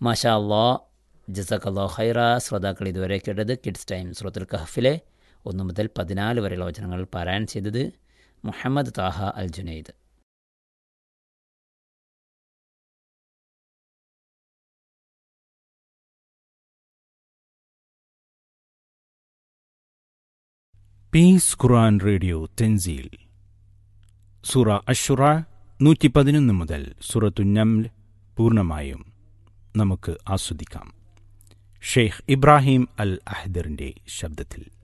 മാഷാ അള്ളാ ജസക്കല്ലോ ഹൈറ ശ്രോതാക്കൾ ഇതുവരെ കേട്ടത് കിഡ്സ് ടൈം സുറത്തുൽ കഹഫിലെ ഒന്ന് മുതൽ പതിനാല് വരെയുള്ള വചനങ്ങൾ പാരായണം ചെയ്തത് Muhammad Taha Al Junaid peace Quran radio തെൻസീൽ സൂറ അഷുറ നൂറ്റി പതിനൊന്ന് മുതൽ സൂറത്തു നംൽ പൂർണ്ണമായും നമുക്ക് ആസ്വദിക്കാം ഷെയ്ഖ് ഇബ്രാഹിം അൽ അഹ്ദറിന്റെ ശബ്ദത്തിൽ